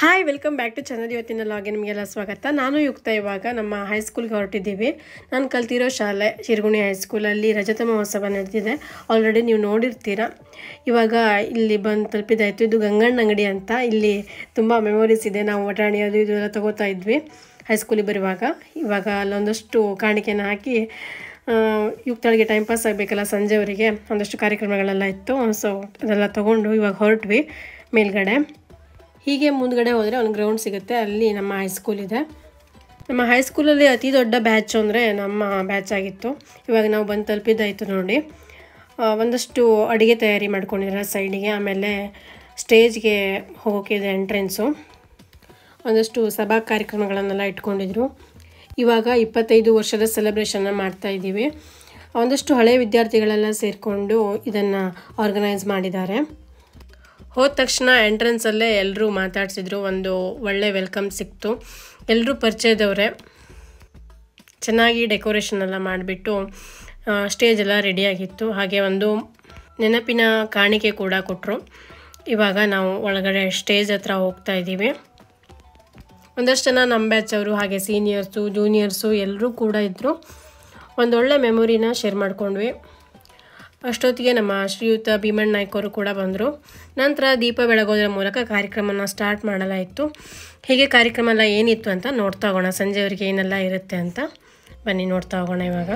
Hi welcome back to channel ಇವತ್ತಿನ ಲಾಗೆ ನಿಮಗೆಲ್ಲ ಸ್ವಾಗತ ನಾನು ಯುಕ್ತ ಇವಾಗ ನಮ್ಮ ಹೈಸ್ಕೂಲ್ಗೆ ಹೊರಟಿದ್ದೀವಿ ನಾನು ಕಲ್ತಿರೋ ಶಾಲೆ ಶಿರ್ಗುಣಿ ಹೈಸ್ಕೂಲಲ್ಲಿ ರಜತ ಮಹೋತ್ಸವ ನಡೆದಿದೆ ಆಲ್ರೆಡಿ ನೀವು ನೋಡಿರ್ತೀರ ಇವಾಗ ಇಲ್ಲಿ ಬಂದು ತಲುಪಿದಾಯಿತು ಇದು ಗಂಗಣ್ಣ ಅಂಗಡಿ ಅಂತ ಇಲ್ಲಿ ತುಂಬ ಮೆಮೊರೀಸ್ ಇದೆ ನಾವು ಒಟಾಣಿ ಅದು ಇದು ಎಲ್ಲ ತಗೋತಾ ಇದ್ವಿ ಹೈಸ್ಕೂಲಿಗೆ ಬರುವಾಗ ಇವಾಗ ಅಲ್ಲೊಂದಷ್ಟು ಕಾಣಿಕೆನ ಹಾಕಿ ಆ, ಯುಕ್ತಳಿಗೆ ಟೈಮ್ ಪಾಸ್ ಆಗಬೇಕಲ್ಲ ಸಂಜೆವರೆಗೆ ಒಂದಷ್ಟು ಕಾರ್ಯಕ್ರಮಗಳೆಲ್ಲ ಇತ್ತು ಸೊ ಅದೆಲ್ಲ ತೊಗೊಂಡು ಇವಾಗ ಹೊರಟ್ವಿ ಮೇಲ್ಗಡೆ ಹೀಗೆ ಮುಂದ್ಗಡೆ ಹೋದರೆ ಒಂದು ಗ್ರೌಂಡ್ ಸಿಗುತ್ತೆ ಅಲ್ಲಿ ನಮ್ಮ ಹೈಸ್ಕೂಲ್ ಇದೆ ನಮ್ಮ ಹೈಸ್ಕೂಲಲ್ಲಿ ಅತಿ ದೊಡ್ಡ ಬ್ಯಾಚ್ ಅಂದರೆ ನಮ್ಮ ಬ್ಯಾಚ್ ಆಗಿತ್ತು ಇವಾಗ ನಾವು ಬಂದು ತಲುಪಿದ್ದಾಯಿತು ನೋಡಿ ಆ, ಒಂದಷ್ಟು ಅಡುಗೆ ತಯಾರಿ ಮಾಡ್ಕೊಂಡಿದ್ದಾರೆ ಸೈಡಿಗೆ ಆಮೇಲೆ ಸ್ಟೇಜ್ಗೆ ಹೋಗೋಕ್ಕಿದೆ ಎಂಟ್ರೆನ್ಸು ಒಂದಷ್ಟು ಸಭಾ ಕಾರ್ಯಕ್ರಮಗಳನ್ನೆಲ್ಲ ಇಟ್ಕೊಂಡಿದ್ರು ಇವಾಗ ಇಪ್ಪತ್ತೈದು ವರ್ಷದ ಸೆಲೆಬ್ರೇಷನ್ನ ಮಾಡ್ತಾ ಇದ್ದೀವಿ ಒಂದಷ್ಟು ಹಳೆಯ ವಿದ್ಯಾರ್ಥಿಗಳೆಲ್ಲ ಸೇರಿಕೊಂಡು ಇದನ್ನು ಆರ್ಗನೈಸ್ ಮಾಡಿದ್ದಾರೆ ಹೋದ ತಕ್ಷಣ ಎಂಟ್ರೆನ್ಸಲ್ಲೇ ಎಲ್ಲರೂ ಮಾತಾಡ್ಸಿದ್ರು ಒಂದು ಒಳ್ಳೆ ವೆಲ್ಕಮ್ ಸಿಕ್ತು ಎಲ್ಲರೂ ಪರಿಚಯದವರೇ ಚೆನ್ನಾಗಿ ಡೆಕೋರೇಷನ್ ಎಲ್ಲ ಮಾಡಿಬಿಟ್ಟು ಸ್ಟೇಜ್ ಎಲ್ಲ ರೆಡಿಯಾಗಿತ್ತು ಹಾಗೆ ಒಂದು ನೆನಪಿನ ಕಾಣಿಕೆ ಕೂಡ ಕೊಟ್ಟರು ಇವಾಗ ನಾವು ಒಳಗಡೆ ಸ್ಟೇಜ್ ಹತ್ರ ಹೋಗ್ತಾ ಇದ್ದೀವಿ ಒಂದಷ್ಟು ಜನ ನಮ್ಮ ಬ್ಯಾಚ್ ಅವರು ಹಾಗೆ ಸೀನಿಯರ್ಸು ಜೂನಿಯರ್ಸು ಎಲ್ಲರೂ ಕೂಡ ಇದ್ದರು ಒಂದೊಳ್ಳೆ ಮೆಮೊರಿನ ಶೇರ್ ಮಾಡ್ಕೊಂಡ್ವಿ ಅಷ್ಟೊತ್ತಿಗೆ ನಮ್ಮ ಶ್ರೀಯುತ ಭೀಮಣ್ಣ ನಾಯ್ಕ ಅವರು ಕೂಡ ಬಂದರು ನಂತರ ದೀಪ ಬೆಳಗೋದ್ರ ಮೂಲಕ ಕಾರ್ಯಕ್ರಮನ ಸ್ಟಾರ್ಟ್ ಮಾಡಲಾಯಿತು ಹೀಗೆ ಕಾರ್ಯಕ್ರಮ ಎಲ್ಲ ಏನಿತ್ತು ಅಂತ ನೋಡ್ತಾ ಹೋಗೋಣ ಸಂಜೆವರೆಗೆ ಏನೆಲ್ಲ ಇರುತ್ತೆ ಅಂತ ಬನ್ನಿ ನೋಡ್ತಾ ಹೋಗೋಣ ಇವಾಗ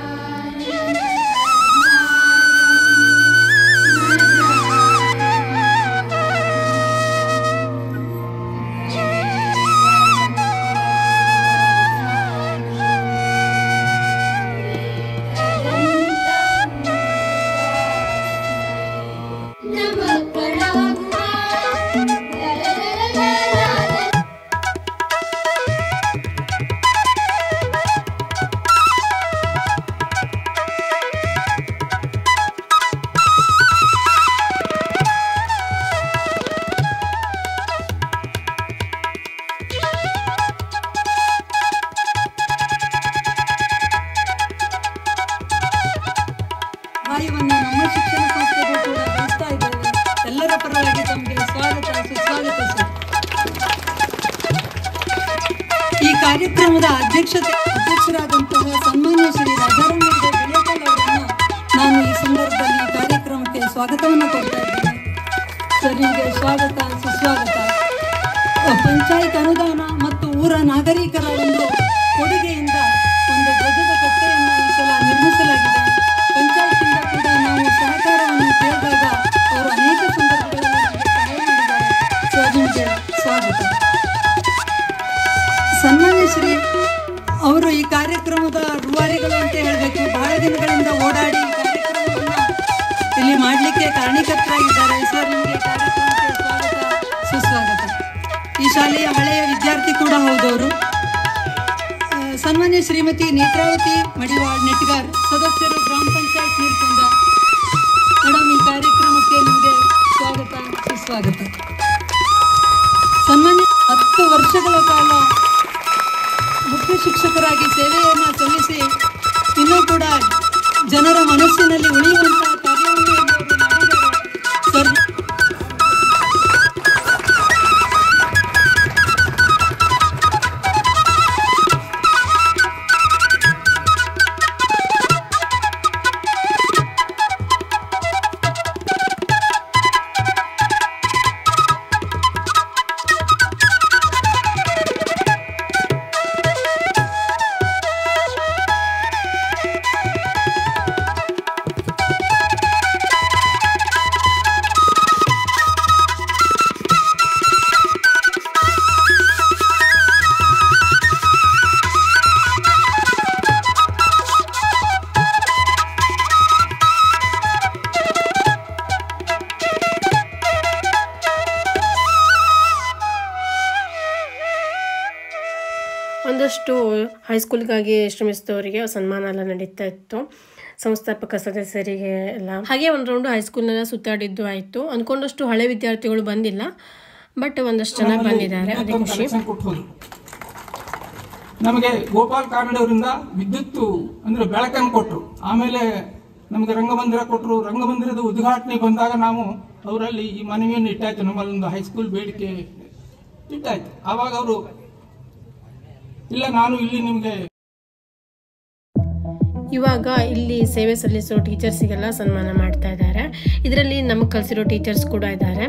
ಕಾರ್ಯವನ್ನು ನಮ್ಮ ಶಿಕ್ಷಣ ಸಂಸ್ಥೆಗೂ ಕೂಡ ಬಯಸ್ತಾ ಇದ್ದೇವೆ ಎಲ್ಲರ ಪರವಾಗಿ ತಮಗೆ ಸ್ವಾಗತ ಸುಸ್ವಾಗತ ಸರ್ ಈ ಕಾರ್ಯಕ್ರಮದ ಅಧ್ಯಕ್ಷತೆ ಅಧ್ಯಕ್ಷರಾದಂತಹ ಸನ್ಮಾನ್ಯ ಶ್ರೀ ರಾಜಾರಾಮ್ ಹೆಗ್ಡೆ ಬೆಳೆಕಲ್ ಅವರನ್ನು ನಾನು ಈ ಸಂದರ್ಭದಲ್ಲಿ ಈ ಕಾರ್ಯಕ್ರಮಕ್ಕೆ ಸ್ವಾಗತವನ್ನು ಕೊಡ್ತಾ ಇದ್ದೇನೆ ಸರ್ ನಿಮಗೆ ಸ್ವಾಗತ ಸುಸ್ವಾಗತ ಪಂಚಾಯತ್ ಅನುದಾನ ಮತ್ತು ಊರ ನಾಗರಿಕರ ಒಂದು ಕೊಡುಗೆಯಿಂದ ಒಂದು ಧ್ವಜದ ಕಟ್ಟೆಯನ್ನು ಈ ಸಲ ನಿರ್ಮಿಸಲಾಗಿದೆ ಪಂಚಾಯತಿಂದ ಕೂಡ ನಾವು ಸಹಕಾರವನ್ನು ಕೇಳಿದಾಗ ಅವರು ಅನೇಕ ಸಂದರ್ಭಗಳಲ್ಲಿ ನಮಗೆ ಸಹಾಯ ಮಾಡಿದ್ದಾರೆ ಸರ್ ನಿಮಗೆ ಸ್ವಾಗತ ಸನ್ಮಾನ್ಯ ಶ್ರೀ ಅವರು ಈ ಕಾರ್ಯಕ್ರಮದ ರೂವಾರಿಗಳು ಅಂತ ಹೇಳಬೇಕು ಬಹಳ ದಿನಗಳಿಂದ ಓಡಾಡಿ ಈ ಕಾರ್ಯಕ್ರಮವನ್ನು ಇಲ್ಲಿ ಮಾಡಲಿಕ್ಕೆ ಕಾರಣೀಕರ್ತರಾಗಿದ್ದಾರೆ ಸರ್ ನಿಮಗೆ ಕಾರ್ಯಕ್ರಮಕ್ಕೆ ಸ್ವಾಗತ ಸುಸ್ವಾಗತ ಈ ಶಾಲೆಯ ಹಳೆಯ ವಿದ್ಯಾರ್ಥಿ ಕೂಡ ಹೌದವರು ಆ, ಸನ್ಮಾನ್ಯ ಶ್ರೀಮತಿ ನೇತ್ರಾವತಿ ಮಡಿವಾಳ್ ನೆಟ್ಗಾರ್ ಸದಸ್ಯರು ಗ್ರಾಮ ಪಂಚಾಯತ್ ನೀರ್ಕೊಂಡ ಮೇಡಮ್ ಈ ಕಾರ್ಯಕ್ರಮಕ್ಕೆ ನಿಮಗೆ ಸ್ವಾಗತ ಸುಸ್ವಾಗತ ಸನ್ಮಾನ್ಯ ಹತ್ತು ವರ್ಷಗಳ ಕಾಲ ಮುಖ್ಯ ಶಿಕ್ಷಕರಾಗಿ ಸೇವೆಯನ್ನು ಸಲ್ಲಿಸಿ ಇನ್ನೂ ಕೂಡ ಜನರ ಮನಸ್ಸಿನಲ್ಲಿ ಉಳಿಯುವಂತಹ ಕಾರ್ಯವನ್ನು ಇಲ್ಲಿ ಅವರು ಮಾಡಿದ್ದಾರೆ ಸರ್ ಒಂದಷ್ಟು ಹೈಸ್ಕೂಲ್ಗಾಗಿ ಶ್ರಮಿಸಿದವರಿಗೆ ಸನ್ಮಾನ ಎಲ್ಲ ನಡೀತಾ ಇತ್ತು ಸಂಸ್ಥಾಪಕ ಸದಸ್ಯರಿಗೆ ಎಲ್ಲ ಹಾಗೆ ಒಂದು ರೌಂಡು ಹೈಸ್ಕೂಲ್ನೆಲ್ಲ ಸುತ್ತಾಡಿದ್ದು ಆಯಿತು ಅಂದ್ಕೊಂಡಷ್ಟು ಹಳೆ ವಿದ್ಯಾರ್ಥಿಗಳು ಬಂದಿಲ್ಲ ಬಟ್ ಒಂದಷ್ಟು ಜನ ಬಂದಿದ್ದಾರೆ ಅದೇ ಖುಷಿ ಕಲೆಕ್ಷನ್ ಕೊಟ್ಟು ಹೋದ್ರು ನಮಗೆ ಗೋಪಾಲ್ ಕಾನಡೆ ಅವರಿಂದ ವಿದ್ಯುತ್ ಅಂದ್ರೆ ಬೆಳಕನ್ನು ಕೊಟ್ಟರು ಆಮೇಲೆ ನಮಗೆ ರಂಗಮಂದಿರ ಕೊಟ್ಟರು ರಂಗಮಂದಿರದ ಉದ್ಘಾಟನೆ ಬಂದಾಗ ನಾವು ಅವರಲ್ಲಿ ಈ ಮನವಿಯನ್ನು ಇಟ್ಟಾಯ್ತು ನಮ್ಮಲ್ಲೊಂದು ಹೈಸ್ಕೂಲ್ ಬೇಡಿಕೆ ಇಟ್ಟಾಯ್ತು ಆವಾಗ ಅವರು ಇಲ್ಲ ನಾನು ಇಲ್ಲಿ ನಿಮಗೆ ಇವಾಗ ಇಲ್ಲಿ ಸೇವೆ ಸಲ್ಲಿಸೋ ಟೀಚರ್ಸಿಗೆಲ್ಲ ಸನ್ಮಾನ ಮಾಡ್ತಾ ಇದ್ದಾರೆ ಇದರಲ್ಲಿ ನಮಗೆ ಕಲಿಸಿರೋ ಟೀಚರ್ಸ್ ಕೂಡ ಇದ್ದಾರೆ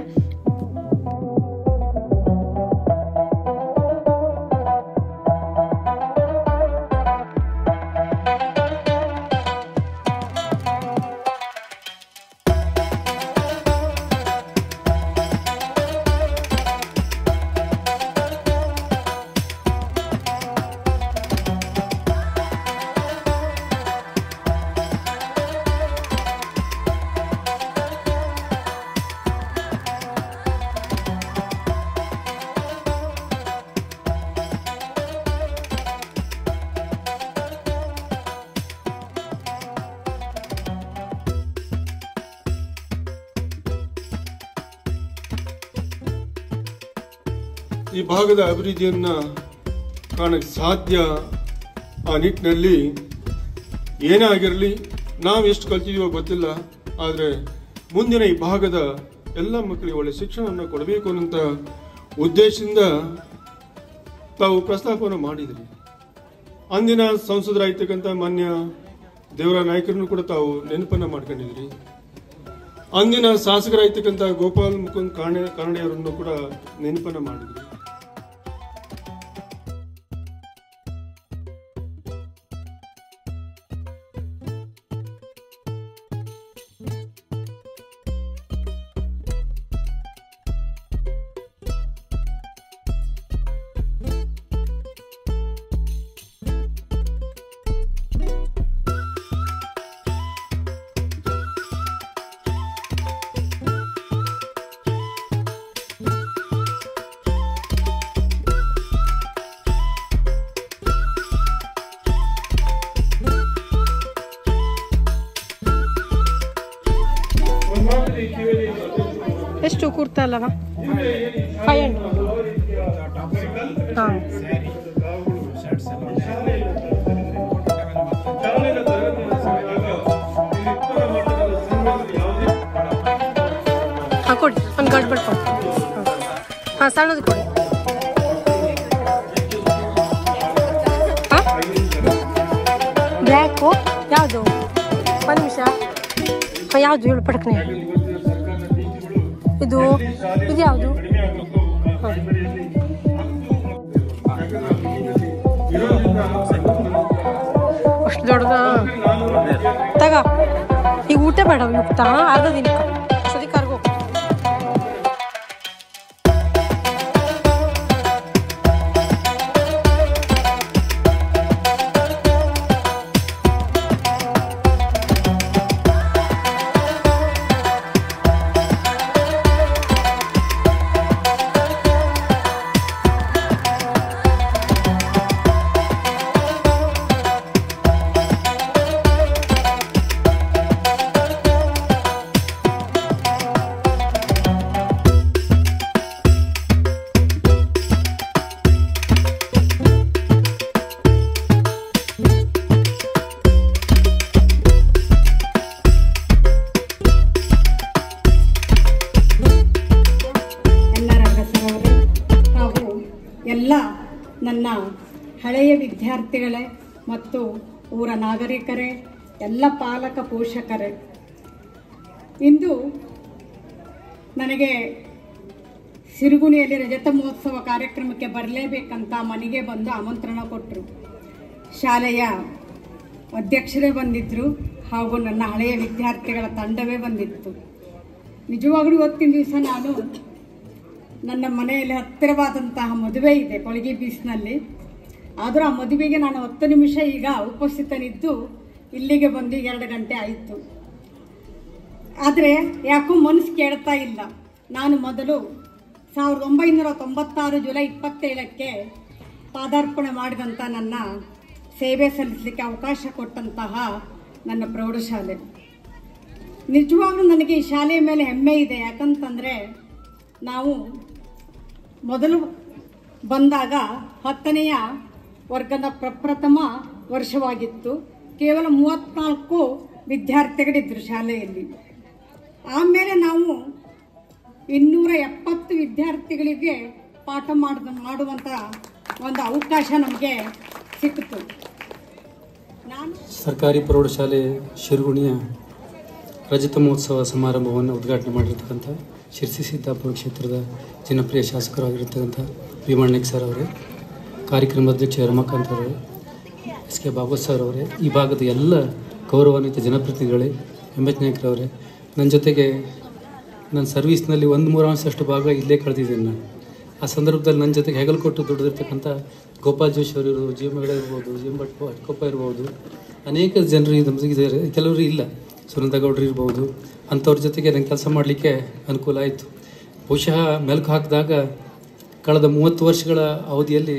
ಈ ಭಾಗದ ಅಭಿವೃದ್ಧಿಯನ್ನ ಕಾಣಕ್ಕೆ ಸಾಧ್ಯ ಆ ನಿಟ್ಟಿನಲ್ಲಿ ಏನೇ ಆಗಿರಲಿ ನಾವು ಎಷ್ಟು ಕಲ್ತಿದೀವೋ ಗೊತ್ತಿಲ್ಲ ಆದರೆ ಮುಂದಿನ ಈ ಭಾಗದ ಎಲ್ಲ ಮಕ್ಕಳಿಗೆ ಒಳ್ಳೆ ಶಿಕ್ಷಣವನ್ನು ಕೊಡಬೇಕು ಅನ್ನೋಂಥ ಉದ್ದೇಶದಿಂದ ತಾವು ಪ್ರಸ್ತಾಪವನ್ನು ಮಾಡಿದ್ರಿ ಅಂದಿನ ಸಂಸದರಾಗಿರ್ತಕ್ಕಂಥ ಮಾನ್ಯ ದೇವರ ನಾಯಕರನ್ನು ಕೂಡ ತಾವು ನೆನಪನ್ನ ಮಾಡ್ಕೊಂಡಿದ್ರಿ ಅಂದಿನ ಶಾಸಕರಾಗಿರ್ತಕ್ಕಂಥ ಗೋಪಾಲ್ ಮುಕುಂದ್ ಕಾಣೆ ಕಾರಣೆಯವರನ್ನು ಕೂಡ ನೆನಪನ್ನ ಮಾಡಿದ್ರಿ ಎಷ್ಟು ಕುರ್ತಾ ಅಲ್ಲವ ಫೈವ್ ಹಂಡ್ರೆಡ್ ಹಾಂ ಹಾಂ ಕೊಡಿ ಒಂದು ಗಡ್ ಕೊಡಿ ಹಾಂ ಸಣ್ಣದು ಕೊಡಿ ಹಾಂ ಬ್ಲ್ಯಾಕು ಯಾವುದು ಒಂದು ನಿಮಿಷ ಹಾಂ ಯಾವುದು ಹೇಳು ಪಟಕ್ನೆ ಇದು ಇದು ಯಾವುದು ಹಾಂ ಅಷ್ಟು ದೊಡ್ಡದ ತಗ ಈಗ ಊಟ ಬೇಡ ಯುಕ್ತ ಅರ್ಧ ದಿನಕ್ಕೆ ಸರಿ ಕರ್ಗೋ ಎಲ್ಲ ರಂಗಸರವರೇ ಹಾಗೂ ಎಲ್ಲ ನನ್ನ ಹಳೆಯ ವಿದ್ಯಾರ್ಥಿಗಳೇ ಮತ್ತು ಊರ ನಾಗರಿಕರೇ ಎಲ್ಲ ಪಾಲಕ ಪೋಷಕರೇ ಇಂದು ನನಗೆ ಸಿರುಗುಣಿಯಲ್ಲಿ ರಜತ ಮಹೋತ್ಸವ ಕಾರ್ಯಕ್ರಮಕ್ಕೆ ಬರಲೇಬೇಕಂತ ಮನೆಗೆ ಬಂದು ಆಮಂತ್ರಣ ಕೊಟ್ಟರು ಶಾಲೆಯ ಅಧ್ಯಕ್ಷರೇ ಬಂದಿದ್ದರು ಹಾಗೂ ನನ್ನ ಹಳೆಯ ವಿದ್ಯಾರ್ಥಿಗಳ ತಂಡವೇ ಬಂದಿತ್ತು ನಿಜವಾಗ್ಲೂ ಇವತ್ತಿನ ದಿವಸ ನಾನು ನನ್ನ ಮನೆಯಲ್ಲಿ ಹತ್ತಿರವಾದಂತಹ ಮದುವೆ ಇದೆ ಕೊಳಗಿ ಬೀಚ್ನಲ್ಲಿ ಆದರೂ ಆ ಮದುವೆಗೆ ನಾನು ಹತ್ತು ನಿಮಿಷ ಈಗ ಉಪಸ್ಥಿತನಿದ್ದು ಇಲ್ಲಿಗೆ ಬಂದು ಎರಡು ಗಂಟೆ ಆಯಿತು ಆದರೆ ಯಾಕೋ ಮನಸ್ಸು ಕೇಳ್ತಾ ಇಲ್ಲ ನಾನು ಮೊದಲು ಸಾವಿರದ ಒಂಬೈನೂರ ತೊಂಬತ್ತಾರು ಜುಲೈ ಇಪ್ಪತ್ತೇಳಕ್ಕೆ ಪಾದಾರ್ಪಣೆ ಮಾಡಿದಂಥ ನನ್ನ ಸೇವೆ ಸಲ್ಲಿಸಲಿಕ್ಕೆ ಅವಕಾಶ ಕೊಟ್ಟಂತಹ ನನ್ನ ಪ್ರೌಢಶಾಲೆ ನಿಜವಾಗ್ಲೂ ನನಗೆ ಈ ಶಾಲೆಯ ಮೇಲೆ ಹೆಮ್ಮೆ ಇದೆ ಯಾಕಂತಂದರೆ ನಾವು ಮೊದಲು ಬಂದಾಗ ಹತ್ತನೆಯ ವರ್ಗದ ಪ್ರಪ್ರಥಮ ವರ್ಷವಾಗಿತ್ತು ಕೇವಲ ಮೂವತ್ತ್ನಾಲ್ಕು ವಿದ್ಯಾರ್ಥಿಗಳಿದ್ದರು ಶಾಲೆಯಲ್ಲಿ ಆಮೇಲೆ ನಾವು ಇನ್ನೂರ ಎಪ್ಪತ್ತು ವಿದ್ಯಾರ್ಥಿಗಳಿಗೆ ಪಾಠ ಮಾಡಿದ ಮಾಡುವಂಥ ಒಂದು ಅವಕಾಶ ನಮಗೆ ಸಿಕ್ಕಿತು ನಾನು ಸರ್ಕಾರಿ ಪ್ರೌಢಶಾಲೆ ಶಿರುಗುಣಿಯ ರಜತ ಮಹೋತ್ಸವ ಸಮಾರಂಭವನ್ನು ಉದ್ಘಾಟನೆ ಮಾಡಿರ್ತಕ್ಕಂಥ ಶಿರ್ಸಿ ಸಿದ್ದಾಪುರ ಕ್ಷೇತ್ರದ ಜನಪ್ರಿಯ ಶಾಸಕರಾಗಿರ್ತಕ್ಕಂಥ ಭೀಮಣ್ಣಕ್ ಸರ್ ಅವರೇ ಕಾರ್ಯಕ್ರಮ ಅಧ್ಯಕ್ಷ ರಮಾಕಾಂತ್ ಅವರೇ ಎಸ್ ಕೆ ಬಾಬು ಸರ್ ಅವರೇ ಈ ಭಾಗದ ಎಲ್ಲ ಗೌರವಾನ್ವಿತ ಜನಪ್ರತಿನಿಧಿಗಳೇ ಎಂ ಎಚ್ ನಾಯ್ಕರವರೇ ನನ್ನ ಜೊತೆಗೆ ನನ್ನ ಸರ್ವೀಸ್ನಲ್ಲಿ ಒಂದು ಮೂರಾಂಶಷ್ಟು ಭಾಗ ಇಲ್ಲೇ ಕಳೆದಿದ್ದೇನೆ ನಾನು ಆ ಸಂದರ್ಭದಲ್ಲಿ ನನ್ನ ಜೊತೆಗೆ ಹೆಗಲು ಕೊಟ್ಟು ದುಡಿದಿರ್ತಕ್ಕಂಥ ಗೋಪಾಲ್ ಜೋಶಿ ಅವರು ಇರ್ಬೋದು ಜಿ ಎಂ ಹೆಗಡೆ ಇರ್ಬೋದು ಜಿ ಎಂ ಭಟ್ ಭಟ್ಕೊಪ್ಪ ಇರ್ಬೋದು ಅನೇಕ ಜನರು ಇದು ಇದ್ದಾರೆ ಕೆಲವರು ಇಲ್ಲ ಸುನಂದ ಗೌಡ್ರು ಇರ್ಬೋದು ಅಂಥವ್ರ ಜೊತೆಗೆ ನಂಗೆ ಕೆಲಸ ಮಾಡಲಿಕ್ಕೆ ಅನುಕೂಲ ಆಯಿತು ಬಹುಶಃ ಮೆಲುಕು ಹಾಕಿದಾಗ ಕಳೆದ ಮೂವತ್ತು ವರ್ಷಗಳ ಅವಧಿಯಲ್ಲಿ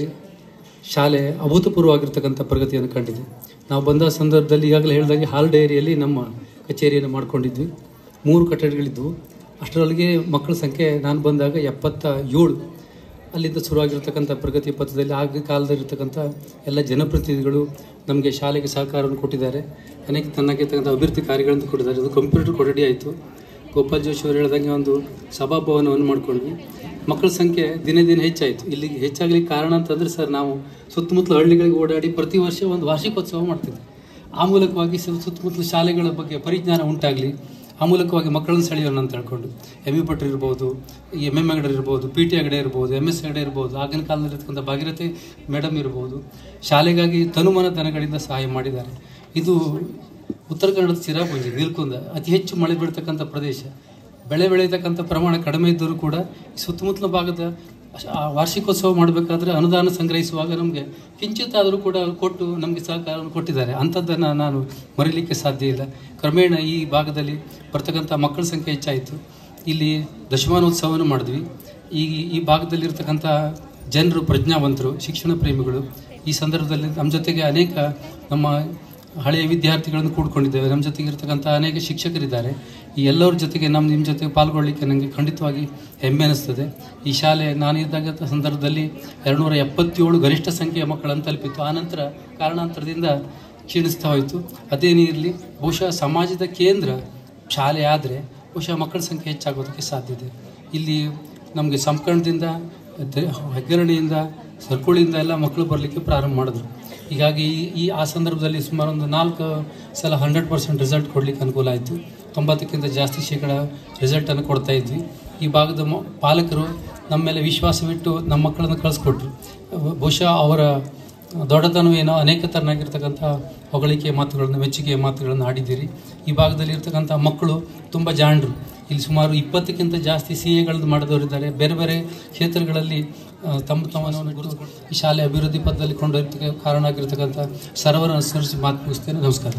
ಶಾಲೆ ಅಭೂತಪೂರ್ವವಾಗಿರ್ತಕ್ಕಂಥ ಪ್ರಗತಿಯನ್ನು ಕಂಡಿದೆ ನಾವು ಬಂದ ಸಂದರ್ಭದಲ್ಲಿ ಈಗಾಗಲೇ ಹೇಳಿದಾಗೆ ಹಾಲ್ ಡೈರಿಯಲ್ಲಿ ನಮ್ಮ ಕಚೇರಿಯನ್ನು ಮಾಡ್ಕೊಂಡಿದ್ವಿ ಮೂರು ಕಟ್ಟಡಗಳಿದ್ದವು ಅಷ್ಟರೊಳಗೆ ಮಕ್ಕಳ ಸಂಖ್ಯೆ ನಾನು ಬಂದಾಗ ಎಪ್ಪತ್ತ ಏಳು ಅಲ್ಲಿಂದ ಶುರುವಾಗಿರ್ತಕ್ಕಂಥ ಪ್ರಗತಿ ಪಥದಲ್ಲಿ ಆಗ ಕಾಲದಲ್ಲಿರ್ತಕ್ಕಂಥ ಎಲ್ಲ ಜನಪ್ರತಿನಿಧಿಗಳು ನಮಗೆ ಶಾಲೆಗೆ ಸಹಕಾರವನ್ನು ಕೊಟ್ಟಿದ್ದಾರೆ ಅನೇಕ ತನ್ನಾಗಿರ್ತಕ್ಕಂಥ ಅಭಿವೃದ್ಧಿ ಕಾರ್ಯಗಳನ್ನು ಕೊಟ್ಟಿದ್ದಾರೆ ಅದು ಕಂಪ್ಯೂಟರ್ ಕೊಠಡಿ ಆಯಿತು ಗೋಪಾಲ್ ಜೋಶಿ ಅವರು ಹೇಳಿದಂಗೆ ಒಂದು ಸಭಾಭವನವನ್ನು ಮಾಡ್ಕೊಂಡ್ವಿ ಮಕ್ಕಳ ಸಂಖ್ಯೆ ದಿನೇ ದಿನೇ ಹೆಚ್ಚಾಯಿತು ಇಲ್ಲಿಗೆ ಹೆಚ್ಚಾಗ್ಲಿಕ್ಕೆ ಕಾರಣ ಅಂತಂದ್ರೆ ಸರ್ ನಾವು ಸುತ್ತಮುತ್ತಲ ಹಳ್ಳಿಗಳಿಗೆ ಓಡಾಡಿ ಪ್ರತಿ ವರ್ಷ ಒಂದು ವಾರ್ಷಿಕೋತ್ಸವ ಮಾಡ್ತಿದ್ವಿ ಆ ಮೂಲಕವಾಗಿ ಸು- ಸುತ್ತಮುತ್ತಲ ಶಾಲೆಗಳ ಬಗ್ಗೆ ಪರಿಜ್ಞಾನ ಉಂಟಾಗಲಿ ಆ ಮೂಲಕವಾಗಿ ಮಕ್ಕಳನ್ನು ಸೆಳೆಯೋಣ ಅಂತ ಹೇಳ್ಕೊಂಡು ಎಮ್ ಇ ಭಟ್ರು ಇರ್ಬೋದು ಎಮ್ ಎಮ್ ಹೆಗಡೆ ಇರ್ಬೋದು ಪಿ ಟಿ ಹೆಗಡೆ ಇರ್ಬೋದು ಎಮ್ ಎಸ್ ಹೆಗಡೆ ಇರ್ಬೋದು ಆಗಿನ ಕಾಲದಲ್ಲಿ ಇರ್ತಕ್ಕಂಥ ಭಾಗೀರಥಿ ಮೇಡಮ್ ಇರ್ಬೋದು ಶಾಲೆಗಾಗಿ ತನುಮನ ದನಗಳಿಂದ ಸಹಾಯ ಮಾಡಿದ್ದಾರೆ ಇದು ಉತ್ತರ ಕನ್ನಡದ ಚಿರಾಪುಂಜಿ ನೀಲ್ಕುಂದ ಅತಿ ಹೆಚ್ಚು ಮಳೆ ಬೀಳ್ತಕ್ಕಂಥ ಪ್ರದೇಶ ಬೆಳೆ ಬೆಳೀತಕ್ಕಂಥ ಪ್ರಮಾಣ ಕಡಿಮೆ ಇದ್ದರೂ ಕೂಡ ಈ ಸುತ್ತಮುತ್ತಲ ಭಾಗದ ಅಶ್- ಆ ವಾರ್ಷಿಕೋತ್ಸವ ಮಾಡಬೇಕಾದ್ರೆ ಅನುದಾನ ಸಂಗ್ರಹಿಸುವಾಗ ನಮಗೆ ಕಿಂಚಿತ್ತಾದರೂ ಕೂಡ ಕೊಟ್ಟು ನಮಗೆ ಸಹಕಾರವನ್ನು ಕೊಟ್ಟಿದ್ದಾರೆ ಅಂಥದ್ದನ್ನು ನಾನು ಮರೀಲಿಕ್ಕೆ ಸಾಧ್ಯ ಇಲ್ಲ ಕ್ರಮೇಣ ಈ ಭಾಗದಲ್ಲಿ ಬರ್ತಕ್ಕಂಥ ಮಕ್ಕಳ ಸಂಖ್ಯೆ ಹೆಚ್ಚಾಯಿತು ಇಲ್ಲಿ ದಶಮಾನೋತ್ಸವವನ್ನು ಮಾಡಿದ್ವಿ ಈ ಈ ಭಾಗದಲ್ಲಿರ್ತಕ್ಕಂಥ ಜನರು ಪ್ರಜ್ಞಾವಂತರು ಶಿಕ್ಷಣ ಪ್ರೇಮಿಗಳು ಈ ಸಂದರ್ಭದಲ್ಲಿ ನಮ್ಮ ಜೊತೆಗೆ ಅನೇಕ ನಮ್ಮ ಹಳೆಯ ವಿದ್ಯಾರ್ಥಿಗಳನ್ನು ಕೂಡ್ಕೊಂಡಿದ್ದೇವೆ ನಮ್ಮ ಜೊತೆಗೆ ಇರ್ತಕ್ಕಂಥ ಅನೇಕ ಶಿಕ್ಷಕರಿದ್ದಾರೆ ಈ ಎಲ್ಲರ ಜೊತೆಗೆ ನಮ್ಮ ನಿಮ್ಮ ಜೊತೆ ಪಾಲ್ಗೊಳ್ಳಿಕ್ಕೆ ನನಗೆ ಖಂಡಿತವಾಗಿ ಹೆಮ್ಮೆ ಅನಿಸ್ತದೆ ಈ ಶಾಲೆ ನಾನಿದ್ದಾಗ ಸಂದರ್ಭದಲ್ಲಿ ಎರಡುನೂರ ಎಪ್ಪತ್ತೇಳು ಗರಿಷ್ಠ ಸಂಖ್ಯೆಯ ಮಕ್ಕಳನ್ನು ತಲುಪಿತ್ತು ಆನಂತರ ಕಾರಣಾಂತರದಿಂದ ಕ್ಷೀಣಿಸ್ತಾ ಹೋಯಿತು ಅದೇನೇ ಇರಲಿ ಬಹುಶಃ ಸಮಾಜದ ಕೇಂದ್ರ ಶಾಲೆ ಆದರೆ ಬಹುಶಃ ಮಕ್ಕಳ ಸಂಖ್ಯೆ ಹೆಚ್ಚಾಗೋದಕ್ಕೆ ಸಾಧ್ಯತೆ ಇಲ್ಲಿ ನಮಗೆ ಸಂಸ್ಕರಣದಿಂದ ದ- ಹೆಗ್ಗರಣಿಯಿಂದ ಸರ್ಕುಳಿಯಿಂದ ಎಲ್ಲ ಮಕ್ಕಳು ಬರಲಿಕ್ಕೆ ಪ್ರಾರಂಭ ಮಾಡಿದ್ರು ಹೀಗಾಗಿ ಈ- ಈ ಆ ಸಂದರ್ಭದಲ್ಲಿ ಸುಮಾರು ಒಂದು ನಾಲ್ಕು ಸಲ ಹಂಡ್ರೆಡ್ ಪರ್ಸೆಂಟ್ ರಿಸಲ್ಟ್ ಕೊಡಲಿಕ್ಕೆ ಅನುಕೂಲ ಆಯಿತು ತೊಂಬತ್ತಕ್ಕಿಂತ ಜಾಸ್ತಿ ಶೇಕಡ ರಿಸಲ್ಟನ್ನು ಕೊಡ್ತಾ ಇದ್ವಿ ಈ ಭಾಗದ ಮ- ಪಾಲಕರು ನಮ್ಮ ಮೇಲೆ ವಿಶ್ವಾಸವಿಟ್ಟು ನಮ್ಮ ಮಕ್ಕಳನ್ನು ಕಳಿಸ್ಕೊಟ್ರು ಬಹುಶಃ ಅವರ ದೊಡ್ಡತನವೇನೋ ಅನೇಕ ಥರನಾಗಿರ್ತಕ್ಕಂಥ ಹೊಗಳಿಕೆ ಮಾತುಗಳನ್ನು ಮೆಚ್ಚುಗೆಯ ಮಾತುಗಳನ್ನು ಆಡಿದ್ದೀರಿ ಈ ಭಾಗದಲ್ಲಿ ಇರ್ತಕ್ಕಂಥ ಮಕ್ಕಳು ತುಂಬ ಜಾಣರು ಇಲ್ಲಿ ಸುಮಾರು ಇಪ್ಪತ್ತಕ್ಕಿಂತ ಜಾಸ್ತಿ ಸಿ ಎಗಳನ್ನು ಮಾಡಿದವರಿದ್ದಾರೆ ಬೇರೆ ಬೇರೆ ಕ್ಷೇತ್ರಗಳಲ್ಲಿ ಆ, ತಮ್ಮ ತಮ್ಮನ್ನು ಗುರುತು ಈ ಶಾಲೆ ಅಭಿವೃದ್ಧಿ ಪಥದಲ್ಲಿ ಕೊಂಡೊಯ್ಯಕ್ಕೆ ಕಾರಣ ಆಗಿರ್ತಕ್ಕಂಥ ಸರ್ವರ ಅನುಸರಿಸಿ ಮಾತು ಮುಗಿಸ್ತೇನೆ ನಮಸ್ಕಾರ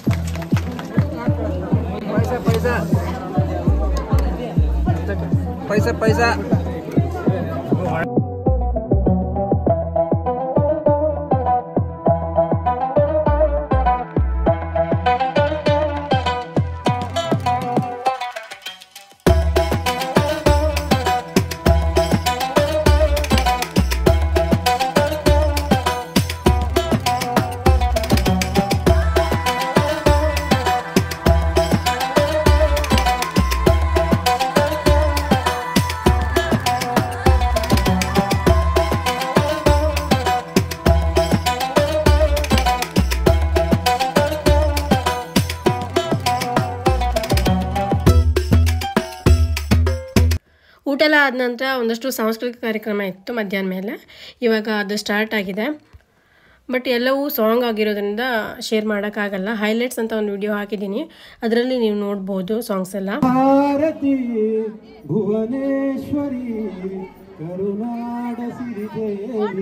पैसा पैसा ಊಟ ಎಲ್ಲ ಆದ ನಂತರ ಒಂದಷ್ಟು ಸಾಂಸ್ಕೃತಿಕ ಕಾರ್ಯಕ್ರಮ ಇತ್ತು ಮಧ್ಯಾಹ್ನ ಮೇಲೆ ಇವಾಗ ಅದು ಸ್ಟಾರ್ಟ್ ಆಗಿದೆ ಬಟ್ ಎಲ್ಲವೂ ಸಾಂಗ್ ಆಗಿರೋದ್ರಿಂದ ಶೇರ್ ಮಾಡೋಕ್ಕಾಗಲ್ಲ ಹೈಲೈಟ್ಸ್ ಅಂತ ಒಂದು ವಿಡಿಯೋ ಹಾಕಿದ್ದೀನಿ ಅದರಲ್ಲಿ ನೀವು ನೋಡ್ಬೋದು ಸಾಂಗ್ಸ್ ಎಲ್ಲ ಭಾರತಿ ಭುವನೇಶ್ವರಿ ಕರುನಾಡ ಸಿರಿದೇವಿ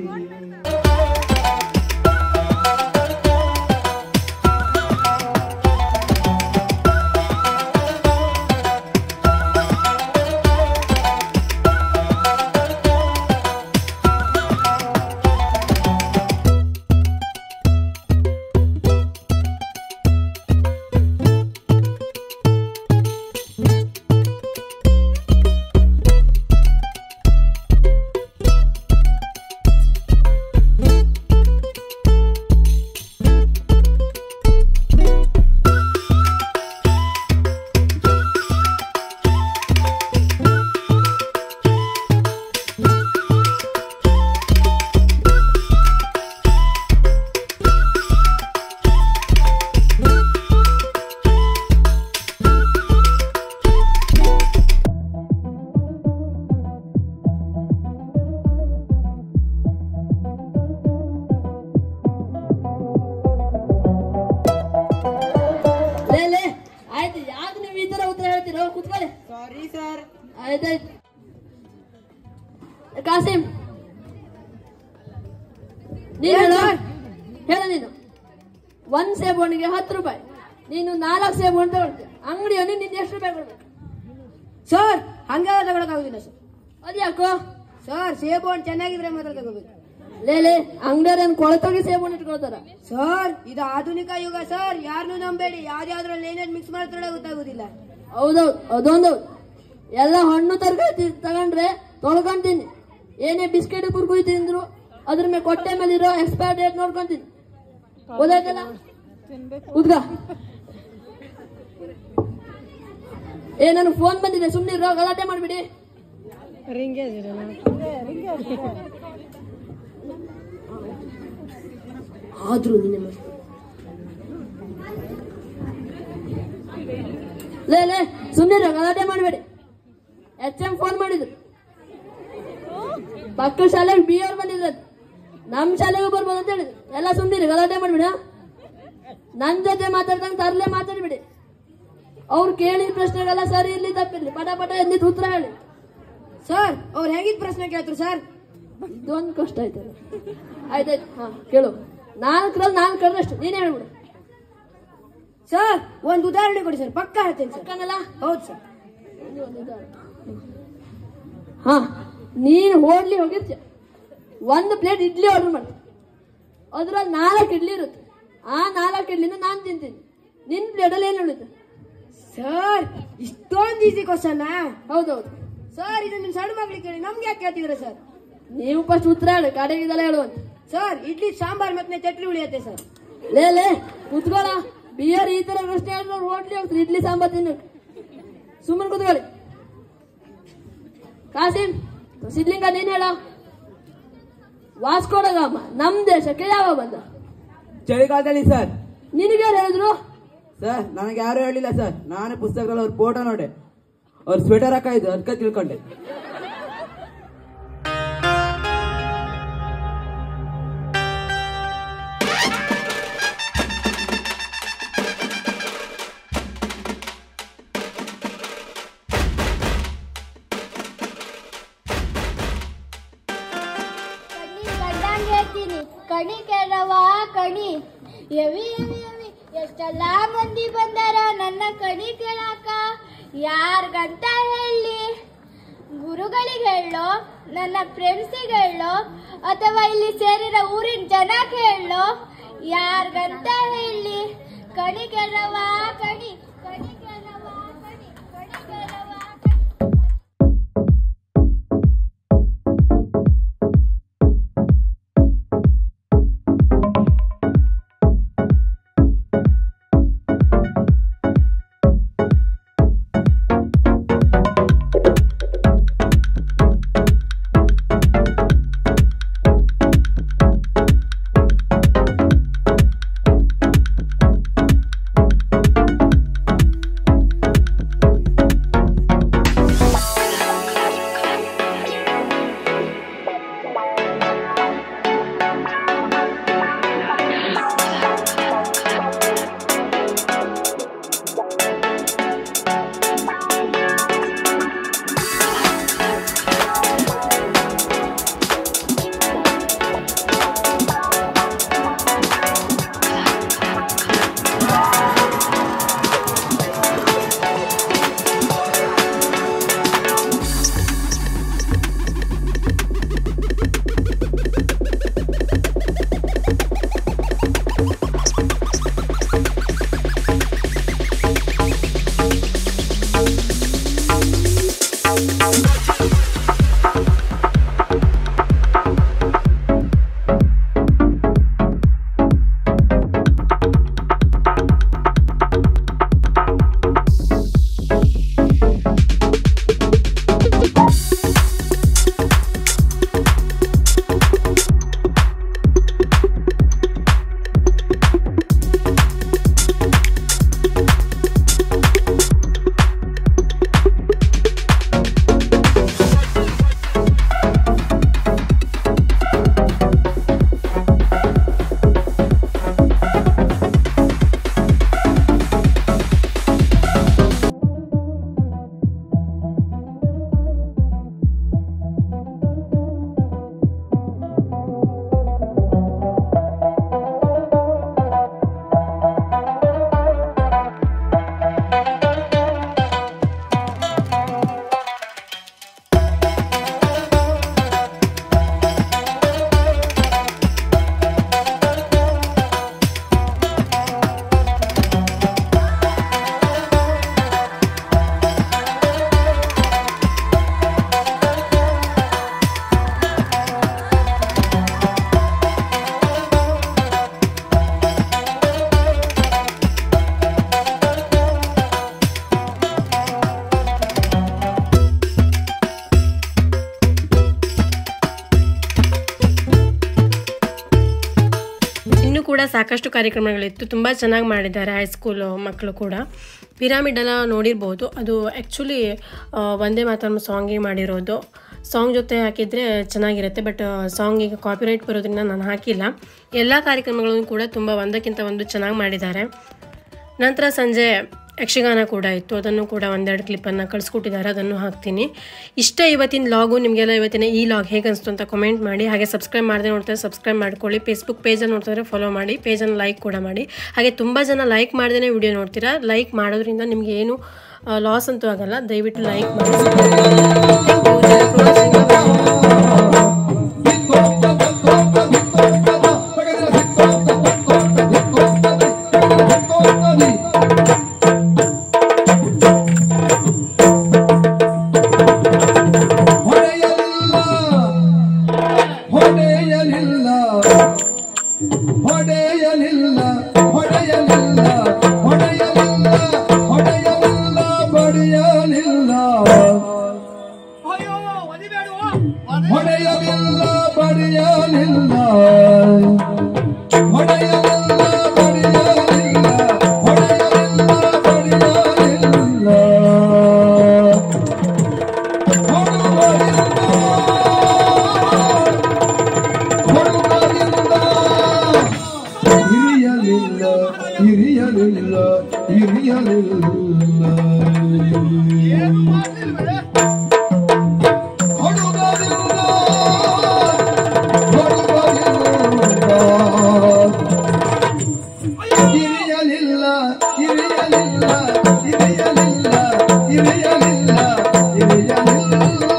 ಆಯ್ತಾಯ್ತು ಕಾಸಿಂ ನೀನು ಹೇಳು ಹೇಳ ನೀನು ಒಂದ್ ಸೇಬು ಹಣ್ಣಿಗೆ ಹತ್ತು ರೂಪಾಯಿ ನೀನು ನಾಲ್ಕು ಸೇಬು ಹಣ್ಣು ತಗೊಳ್ತೀಯ ಅಂಗಡಿಯನ್ನು ನಿಂಗೆ ಎಷ್ಟು ರೂಪಾಯಿ ಕೊಡ್ಬೇಕು ಸರ್ ಹಂಗೆಲ್ಲ ತಗೊಳಕಾಗುದಿಲ್ಲ ಸರ್ ಅದ್ಯಾಕೋ ಸರ್ ಸೇಬು ಹಣ್ಣು ಚೆನ್ನಾಗಿದ್ರೆ ಮಾತ್ರ ತಗೋಬೇಕು ಲೇ ಲೇ ಅಂಗಡಿಯವ್ರೇನು ಕೊಳತೋಗಿ ಸೇಬು ಹಣ್ಣು ಇಟ್ಕೊಳ್ತಾರ ಸರ್ ಇದು ಆಧುನಿಕ ಯುಗ ಸರ್ ಯಾರನ್ನೂ ನಂಬೇಡಿ ಯಾವ್ದಾದ್ರಲ್ಲಿ ಏನೇನು ಮಿಕ್ಸ್ ಮಾಡ್ತಾರೋ ಗೊತ್ತಾಗುದಿಲ್ಲ ಹೌದೌದು ಅದೊಂದು ಎಲ್ಲ ಹಣ್ಣು ತರಕಾರಿ ತಗೊಂಡ್ರೆ ತೊಳ್ಕೊಂತೀನಿ ಏನೇ ಬಿಸ್ಕೆಟ್ ಕುರ್ಕುರಿ ತಿಂದ್ರು ಅದ್ರ ಮೇಲೆ ಕೊಟ್ಟೆ ಮೇಲೆ ಇರೋ ಎಕ್ಸ್ಪೈರ್ ಡೇಟ್ ನೋಡ್ಕೊಂತೀನಿ ಗೊತ್ತಾಯ್ತಲ್ಲ ಉದ್ಗ ಏ ನನಗೆ ಫೋನ್ ಬಂದಿದೆ ಸುಮ್ಮನೆ ಗಲಾಟೆ ಮಾಡ್ಬಿಡಿ ಆದ್ರೂ ನಿನ್ನೆ ಮಸ್ತ್. ಲೇ ಲೇ ಸುಮ್ಮನೆ ಗಲಾಟೆ ಮಾಡಬೇಡಿ ಎಚ್ ಎಂ ಫೋನ್ ಮಾಡಿದ್ರು ಪಕ್ಕ ಶಾಲೆಗೆ ಬಿ ಅವ್ರು ಬಂದಿದ್ರು ನಮ್ಮ ಶಾಲೆಗೂ ಬರ್ಬೋದು ಅಂತ ಹೇಳಿದ್ರು ಎಲ್ಲ ಸುಮ್ಮನೆ ಗಲಾಟೆ ಮಾಡ್ಬಿಡಿ ನನ್ನ ಜೊತೆ ಮಾತಾಡ್ದಂಗೆ ತರಲೆ ಮಾತಾಡ್ಬಿಡಿ ಅವ್ರು ಕೇಳಿದ ಪ್ರಶ್ನೆಗೆಲ್ಲ ಸರಿ ಇರ್ಲಿ ತಪ್ಪಿರ್ಲಿ ಪಟ ಪಟ ಎದ್ದಿದ್ದು ಉತ್ತರ ಹೇಳಿ ಸರ್ ಅವ್ರು ಹೇಗಿದ್ ಪ್ರಶ್ನೆ ಕೇಳ್ತಾರೆ ಸರ್ ಇದೊಂದು ಕಷ್ಟ ಆಯ್ತಲ್ಲ ಆಯ್ತಾಯ್ತು ಹಾ ಕೇಳು ನಾಲ್ಕರಲ್ಲಿ ನಾಲ್ಕು ಕರೆದಷ್ಟು ನೀನೇ ಹೇಳ್ಬಿಡು ಸರ್ ಒಂದು ಉದಾಹರಣೆ ಕೊಡಿ ಸರ್ ಪಕ್ಕ ಹೇಳ್ತೇನೆ ಸರ್ ಪಕ್ಕನಲ್ಲ ಹೌದು ಸರ್ ಹಾ ನೀನು ಹೋಟ್ಲಿಗೆ ಹೋಗಿರ್ತೀಯ ಒಂದು ಪ್ಲೇಟ್ ಇಡ್ಲಿ ಆರ್ಡರ್ ಮಾಡಿ ಅದ್ರಲ್ಲಿ ನಾಲ್ಕು ಇಡ್ಲಿ ಇರುತ್ತೆ ಆ ನಾಲ್ಕು ಇಡ್ಲಿನ ನಾನು ತಿಂತೀನಿ ನಿನ್ನ ಪ್ಲೇಟಲ್ಲಿ ಏನು ಉಳಿತು ಸರ್ ಇಷ್ಟೊಂದು ಈಸಿ ಕ್ವಶನ್ ಹೌದೌದು ಸರ್ ಇದು ನಿಮ್ ಸಣ್ಣ ಮಕ್ಳಿಗೆ ಕೇಳಿ ನಮ್ಗೆ ಯಾಕೆ ಕೇಳ್ತಿದ್ರ ಸರ್ ನೀವು ಫಸ್ಟ್ ಉತ್ತರ ಹೇಳು ಕಡೆಗೆ ಇದೆಲ್ಲ ಹೇಳುವಂತ ಸರ್ ಇಡ್ಲಿ ಸಾಂಬಾರ್ ಮತ್ತೆ ಚಟ್ಲಿ ಉಳಿಯತ್ತೆ ಸರ್ ಲೇ ಲೇ ಕುತ್ಕೋಳ ಬಿಯರ್ ಈ ತರ ಪ್ರಶ್ನೆ ಹೇಳಿದ್ರೆ ಹೋಟ್ಲಿ ಹೋಗ್ತಾರೆ ಇಡ್ಲಿ ಸಾಂಬಾರ್ ತಿನ್ನಕ್ಕೆ ಸುಮ್ಮನೆ ಕುತ್ಕೊಳ್ಳಿ ಕಾಸಿಂ ಸಿದ್ಲಿಂಗ ನೀನ್ ಹೇಳ ವಾಸ್ಕೋಡಗಾಮ ನಮ್ ದೇಶಕ್ಕೆ ಯಾವ ಬಂದ ಚಳಿಗಾಲದಲ್ಲಿ ಸರ್ ನಿನಗೆ ಯಾರು ಹೇಳಿದ್ರು ಸರ್ ನನಗೆ ಯಾರು ಹೇಳಿಲ್ಲ ಸರ್ ನಾನೇ ಪುಸ್ತಕದಲ್ಲಿ ಅವ್ರ ಫೋಟೋ ನೋಡೆ ಅವ್ರ ಸ್ವೆಟರ್ ಹಾಕಿದ್ರು ಅದಕ್ಕೆ ತಿಳ್ಕೊಂಡೆ ಕಣಿ ಕಂಡಂಗ್ ಹೇಳ್ತೀನಿ ಕಣಿ ಕೆಡವ ಕಣಿ ಎವಿ ಎವಿ ಎವಿ ಎಷ್ಟೆಲ್ಲ ಮಂದಿ ಬಂದಾರ ನನ್ನ ಕಣಿ ಕೇಳಾಕ ಯಾರ್ಗಂತ ಹೇಳಿ ಗುರುಗಳಿಗೆ ಹೇಳೋ ನನ್ನ ಫ್ರೆಂಡ್ಸಿಗೆ ಹೇಳೋ ಅಥವಾ ಇಲ್ಲಿ ಸೇರಿರೋ ಊರಿನ ಜನಕ್ಕೆ ಹೇಳೋ ಯಾರ್ಗಂತ ಹೇಳಿ ಕಣಿ ಕೆಡವ ಕಣಿ ಕಣಿ ಕೆಡವ ಕಣಿ ಕಣಿ ಕೆಡವ ಕಣಿ ಸಾಕಷ್ಟು ಕಾರ್ಯಕ್ರಮಗಳಿತ್ತು ತುಂಬ ಚೆನ್ನಾಗಿ ಮಾಡಿದ್ದಾರೆ ಹೈಸ್ಕೂಲ್ ಮಕ್ಕಳು ಕೂಡ ಪಿರಾಮಿಡ್ ಎಲ್ಲ ನೋಡಿರ್ಬೋದು ಅದು ಆ್ಯಕ್ಚುಲಿ ಒಂದೇ ಮಾತನ್ನು ಸಾಂಗಿಗೆ ಮಾಡಿರೋದು ಸಾಂಗ್ ಜೊತೆ ಹಾಕಿದರೆ ಚೆನ್ನಾಗಿರುತ್ತೆ ಬಟ್ ಸಾಂಗ್ ಈಗ ಕಾಪಿರೈಟ್ ಬರೋದ್ರಿಂದ ನಾನು ಹಾಕಿಲ್ಲ ಎಲ್ಲ ಕಾರ್ಯಕ್ರಮಗಳನ್ನು ಕೂಡ ತುಂಬ ಒಂದಕ್ಕಿಂತ ಒಂದು ಚೆನ್ನಾಗಿ ಮಾಡಿದ್ದಾರೆ ನಂತರ ಸಂಜೆ ಯಕ್ಷಗಾನ ಕೂಡ ಇತ್ತು ಅದನ್ನು ಕೂಡ ಒಂದೆರಡು ಕ್ಲಿಪ್ಪನ್ನು ಕಳಿಸ್ಕೊಟ್ಟಿದ್ದಾರೆ ಅದನ್ನು ಹಾಕ್ತೀನಿ ಇಷ್ಟ ಇವತ್ತಿನ ಲಾಗು ನಿಮಗೆಲ್ಲ ಇವತ್ತಿನ ಈ ಲಾಗ್ ಹೇಗೆ ಅನಿಸ್ತು ಅಂತ ಕಮೆಂಟ್ ಮಾಡಿ ಹಾಗೆ ಸಬ್ಸ್ಕ್ರೈಬ್ ಮಾಡದೆ ನೋಡ್ತಾರೆ ಸಬ್ಸ್ಕ್ರೈಬ್ ಮಾಡ್ಕೊಳ್ಳಿ ಫೇಸ್ಬುಕ್ ಪೇಜನ್ನು ನೋಡ್ತಾರೆ ಫಾಲೋ ಮಾಡಿ ಪೇಜನ್ನು ಲೈಕ್ ಕೂಡ ಮಾಡಿ ಹಾಗೆ ತುಂಬ ಜನ ಲೈಕ್ ಮಾಡ್ದೇ ವಿಡಿಯೋ ನೋಡ್ತೀರಾ ಲೈಕ್ ಮಾಡೋದ್ರಿಂದ ನಿಮಗೆ ಏನು ಲಾಸ್ ಅಂತೂ ಆಗಲ್ಲ ದಯವಿಟ್ಟು ಲೈಕ್ ಮಾಡಿ ಹೊಡೆಯಲಿಲ್ಲ ಹೊಡೆಯಲಿಲ್ಲ ಹೊಡೆಯಲಿಲ್ಲ ಹೊಡೆಯಲಿಲ್ಲ ಹೊಡೆಯಲಿಲ್ಲ ಬಡಿಯಲಿಲ್ಲ ಹೊಡೆಯಲಿಲ್ಲ ಬಡಿಯಲಿಲ್ಲ ಹೊಡೆಯಲಿಲ್ಲ ಬಡಿಯಲಿಲ್ಲ ಹೊಡೆಯಲಿಲ್ಲ ಬಡಿಯಲಿಲ್ಲ ಇರಿಯಲಿಲ್ಲ ಇರಿಯಲಿಲ್ಲ ಇರಿಯಲಿಲ್ಲ ಇರಿಯಲಿಲ್ಲ ಇರಿಯಲಿಲ್ಲ ಇರಿಯಲಿಲ್ಲ ಇರಿಯಲಿಲ್ಲ ಇರಿಯಲಿಲ್ಲ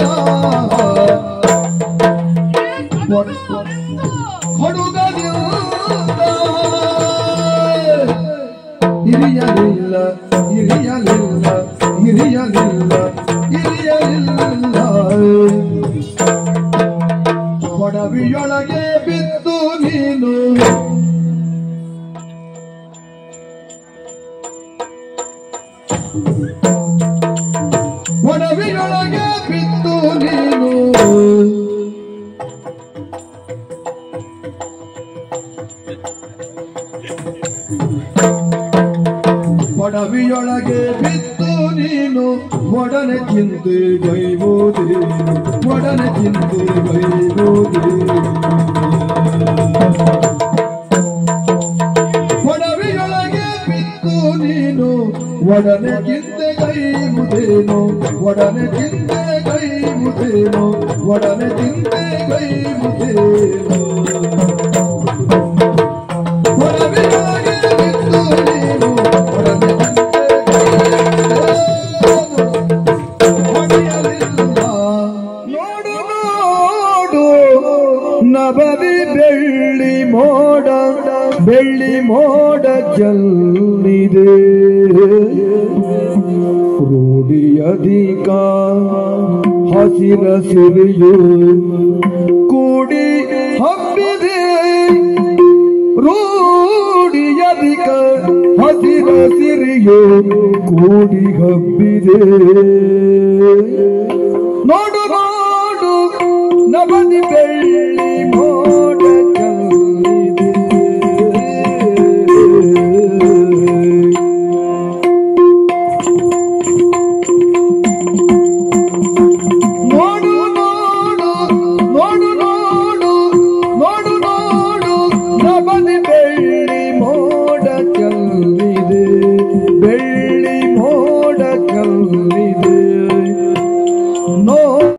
ಹಿರಿಯಲಿಲ್ಲ ಹಿರಿಯಲಿಲ್ಲ ಹಿರಿಯಲಿಲ್ಲ ಹಿರಿಯಲಿಲ್ಲ ಕೊಡವಿಯೊಳಗೆ ಬಿದ್ದು ನೀನು ಕೊಡವಿಯೊಳಗೆ ಬಿದ್ದು ನೀನು ಕೊಡವಿಯೊಳಗೆ ಬಿದ್ದು ನೀನು ಒಡನೆ ಚಿಂತೆ ಗೈಬೋದೇನು ಒಡನೆ ಚಿಂತೆ ಗೈಬೋದೇನು ಕೊಡವಿಯೊಳಗೆ ಬಿದ್ದು ನೀನು ಒಡನೆ ಚಿಂತೆ ಗೈಬುದೇನು ಒಡನೆ ಚಿಂತೆ ಗೈಬುದೇನು ಒಡನೆ ಚಿಂತೆ ಗೈಬುದೇನು ಕೊಡವಿಯೊಳಗೆ ಬಿದ್ದು ನೀನು ಒಡನೆ ನೋಡು ನೋಡು ನಬದಿ ಬೆಳ್ಳಿ ಮೋಡ ಬೆಳ್ಳಿ ಮೋಡ ಜಲ್ಲಿದೆ ರೂಢಿಯಧಿಕ ಹಸಿರ ಸಿರಿಯು ಕೂಡಿ ಹಬ್ಬಿದೆ ರೂಢಿಯಧಿಕ ಹಸಿರ ಸಿರಿಯು ಕೂಡಿ ಹಬ್ಬಿದೆ